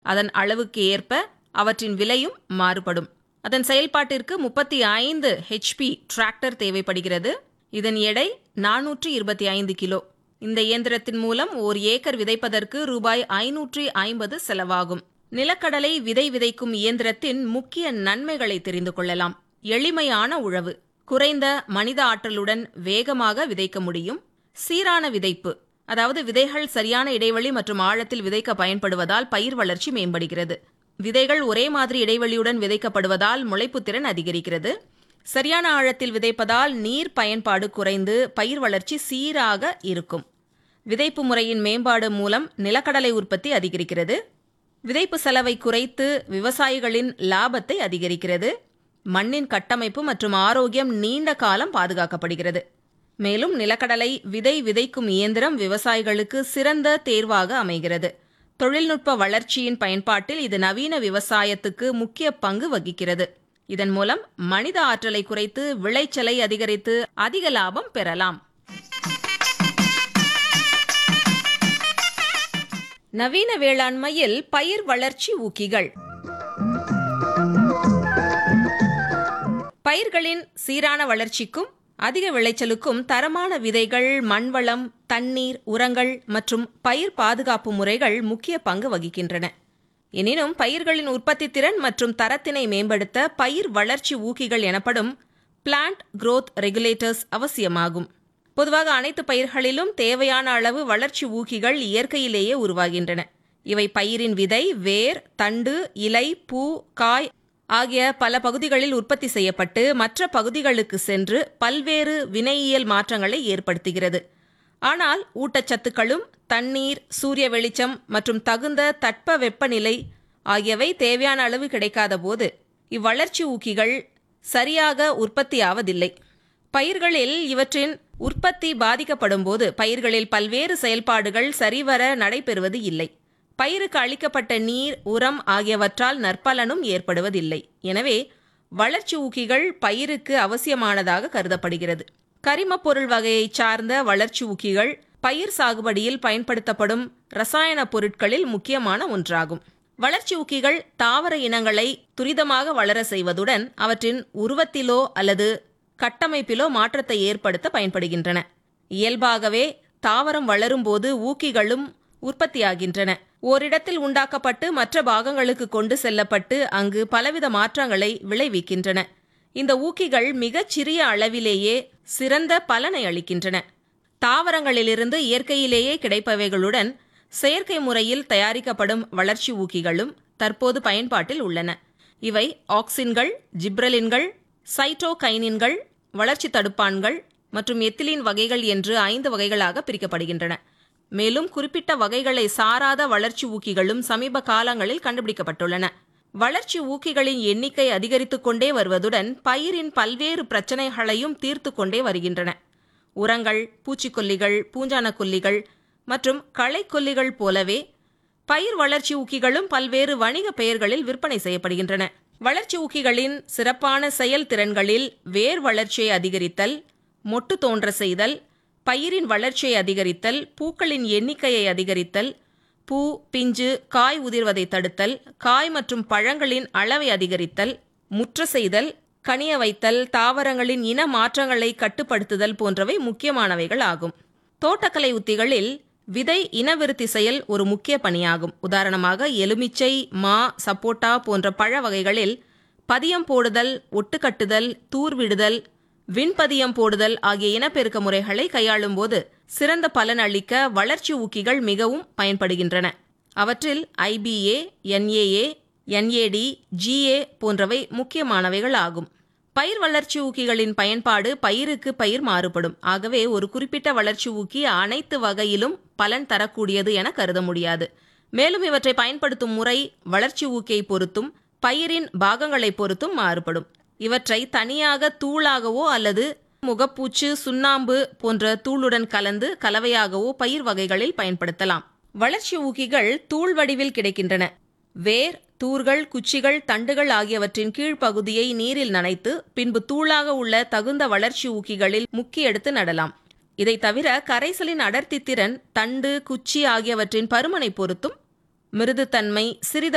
அதன் அளவுக்கு ஏற்ப அவற்றின் விலையும் மாறுபடும் அதன் செயல்பாட்டிற்கு முப்பத்தி ஐந்து ஹெச்பி டிராக்டர் தேவைப்படுகிறது இதன் எடை நானூற்றி இருபத்தி ஐந்து கிலோ இந்த இயந்திரத்தின் மூலம் ஓர் ஏக்கர் விதைப்பதற்கு ரூபாய் ஐநூற்றி ஐம்பது செலவாகும் நிலக்கடலை விதை விதைக்கும் இயந்திரத்தின் முக்கிய நன்மைகளை தெரிந்து கொள்ளலாம் எளிமையான உழவு குறைந்த மனித ஆற்றலுடன் வேகமாக விதைக்க முடியும் சீரான விதைப்பு அதாவது விதைகள் சரியான இடைவெளி மற்றும் ஆழத்தில் விதைக்க பயன்படுவதால் பயிர் வளர்ச்சி மேம்படுகிறது விதைகள் ஒரே மாதிரி இடைவெளியுடன் விதைக்கப்படுவதால் முளைப்பு திறன் அதிகரிக்கிறது சரியான ஆழத்தில் விதைப்பதால் நீர் பயன்பாடு குறைந்து பயிர் வளர்ச்சி சீராக இருக்கும் விதைப்பு முறையின் மேம்பாடு மூலம் நிலக்கடலை உற்பத்தி அதிகரிக்கிறது விதைப்பு செலவை குறைத்து விவசாயிகளின் லாபத்தை அதிகரிக்கிறது மண்ணின் கட்டமைப்பு மற்றும் ஆரோக்கியம் நீண்ட காலம் பாதுகாக்கப்படுகிறது மேலும் நிலக்கடலை விதை விதைக்கும் இயந்திரம் விவசாயிகளுக்கு சிறந்த தேர்வாக அமைகிறது தொழில்நுட்ப வளர்ச்சியின் பயன்பாட்டில் இது நவீன விவசாயத்துக்கு முக்கிய பங்கு வகிக்கிறது இதன் மூலம் மனித ஆற்றலை குறைத்து விளைச்சலை அதிகரித்து அதிக லாபம் பெறலாம் நவீன வேளாண்மையில் பயிர் வளர்ச்சி ஊக்கிகள் பயிர்களின் சீரான வளர்ச்சிக்கும் அதிக விளைச்சலுக்கும் தரமான விதைகள் மண்வளம் தண்ணீர் உரங்கள் மற்றும் பயிர் பாதுகாப்பு முறைகள் முக்கிய பங்கு வகிக்கின்றன எனினும் பயிர்களின் உற்பத்தி திறன் மற்றும் தரத்தினை மேம்படுத்த பயிர் வளர்ச்சி ஊக்கிகள் எனப்படும் பிளான்ட் growth ரெகுலேட்டர்ஸ் அவசியமாகும் பொதுவாக அனைத்து பயிர்களிலும் தேவையான அளவு வளர்ச்சி ஊக்கிகள் இயற்கையிலேயே உருவாகின்றன இவை பயிரின் விதை வேர் தண்டு இலை பூ காய் ஆகிய பல பகுதிகளில் உற்பத்தி செய்யப்பட்டு மற்ற பகுதிகளுக்கு சென்று பல்வேறு வினையியல் மாற்றங்களை ஏற்படுத்துகிறது ஆனால் ஊட்டச்சத்துக்களும் தண்ணீர் சூரிய வெளிச்சம் மற்றும் தகுந்த தட்ப வெப்பநிலை ஆகியவை தேவையான அளவு கிடைக்காத போது இவ்வளர்ச்சி ஊக்கிகள் சரியாக உற்பத்தியாவதில்லை பயிர்களில் இவற்றின் உற்பத்தி பாதிக்கப்படும் போது பயிர்களில் பல்வேறு செயல்பாடுகள் சரிவர நடைபெறுவது இல்லை பயிருக்கு அளிக்கப்பட்ட நீர் உரம் ஆகியவற்றால் நற்பலனும் ஏற்படுவதில்லை எனவே வளர்ச்சி ஊக்கிகள் பயிருக்கு அவசியமானதாக கருதப்படுகிறது கரிமப் பொருள் வகையைச் சார்ந்த வளர்ச்சி ஊக்கிகள் பயிர் சாகுபடியில் பயன்படுத்தப்படும் ரசாயன பொருட்களில் முக்கியமான ஒன்றாகும் வளர்ச்சி ஊக்கிகள் தாவர இனங்களை துரிதமாக வளர செய்வதுடன் அவற்றின் உருவத்திலோ அல்லது கட்டமைப்பிலோ மாற்றத்தை ஏற்படுத்த பயன்படுகின்றன இயல்பாகவே தாவரம் வளரும்போது ஊக்கிகளும் உற்பத்தியாகின்றன ஓரிடத்தில் உண்டாக்கப்பட்டு மற்ற பாகங்களுக்கு கொண்டு செல்லப்பட்டு அங்கு பலவித மாற்றங்களை விளைவிக்கின்றன இந்த ஊக்கிகள் மிகச் சிறிய அளவிலேயே சிறந்த பலனை அளிக்கின்றன தாவரங்களிலிருந்து இயற்கையிலேயே கிடைப்பவைகளுடன் செயற்கை முறையில் தயாரிக்கப்படும் வளர்ச்சி ஊக்கிகளும் தற்போது பயன்பாட்டில் உள்ளன இவை ஆக்சின்கள் ஜிப்ரலின்கள் சைட்டோகைனின்கள் வளர்ச்சி தடுப்பான்கள் மற்றும் எத்திலின் வகைகள் என்று ஐந்து வகைகளாக பிரிக்கப்படுகின்றன மேலும் குறிப்பிட்ட வகைகளை சாராத வளர்ச்சி ஊக்கிகளும் சமீப காலங்களில் கண்டுபிடிக்கப்பட்டுள்ளன வளர்ச்சி ஊக்கிகளின் எண்ணிக்கை அதிகரித்துக் கொண்டே வருவதுடன் பயிரின் பல்வேறு பிரச்சனைகளையும் தீர்த்து கொண்டே வருகின்றன உரங்கள் பூச்சிக்கொல்லிகள் பூஞ்சான கொல்லிகள் மற்றும் களைக்கொல்லிகள் போலவே பயிர் வளர்ச்சி ஊக்கிகளும் பல்வேறு வணிக பெயர்களில் விற்பனை செய்யப்படுகின்றன வளர்ச்சி ஊக்கிகளின் சிறப்பான செயல்திறன்களில் வேர் வளர்ச்சியை அதிகரித்தல் மொட்டு தோன்ற செய்தல் பயிரின் வளர்ச்சியை அதிகரித்தல் பூக்களின் எண்ணிக்கையை அதிகரித்தல் பூ பிஞ்சு காய் உதிர்வதை தடுத்தல் காய் மற்றும் பழங்களின் அளவை அதிகரித்தல் முற்ற செய்தல் கனிய வைத்தல் தாவரங்களின் இன மாற்றங்களை கட்டுப்படுத்துதல் போன்றவை முக்கியமானவைகள் ஆகும் தோட்டக்கலை உத்திகளில் விதை இனவிருத்தி செயல் ஒரு முக்கிய பணியாகும் உதாரணமாக எலுமிச்சை மா சப்போட்டா போன்ற பழ வகைகளில் பதியம் போடுதல் ஒட்டுக்கட்டுதல் தூர்விடுதல் விண்பதியம் போடுதல் ஆகிய இனப்பெருக்க முறைகளை கையாளும் போது சிறந்த பலன் அளிக்க வளர்ச்சி ஊக்கிகள் மிகவும் பயன்படுகின்றன அவற்றில் ஐபிஏ என்ஏஏ என்ஏடி ஜிஏ போன்றவை முக்கியமானவைகள் ஆகும் பயிர் வளர்ச்சி ஊக்கிகளின் பயன்பாடு பயிருக்கு பயிர் மாறுபடும் ஆகவே ஒரு குறிப்பிட்ட வளர்ச்சி ஊக்கி அனைத்து வகையிலும் பலன் தரக்கூடியது என கருத முடியாது மேலும் இவற்றை பயன்படுத்தும் முறை வளர்ச்சி ஊக்கியை பொறுத்தும் பயிரின் பாகங்களை பொறுத்தும் மாறுபடும் இவற்றை தனியாக தூளாகவோ அல்லது முகப்பூச்சு சுண்ணாம்பு போன்ற தூளுடன் கலந்து கலவையாகவோ பயிர் வகைகளில் பயன்படுத்தலாம் வளர்ச்சி ஊக்கிகள் தூள் வடிவில் கிடைக்கின்றன வேர் தூர்கள் குச்சிகள் தண்டுகள் ஆகியவற்றின் கீழ்ப்பகுதியை நீரில் நனைத்து பின்பு தூளாக உள்ள தகுந்த வளர்ச்சி ஊக்கிகளில் முக்கி எடுத்து நடலாம் இதை தவிர கரைசலின் அடர்த்தி திறன் தண்டு குச்சி ஆகியவற்றின் பருமனை பொறுத்தும் மிருதுத்தன்மை சிறித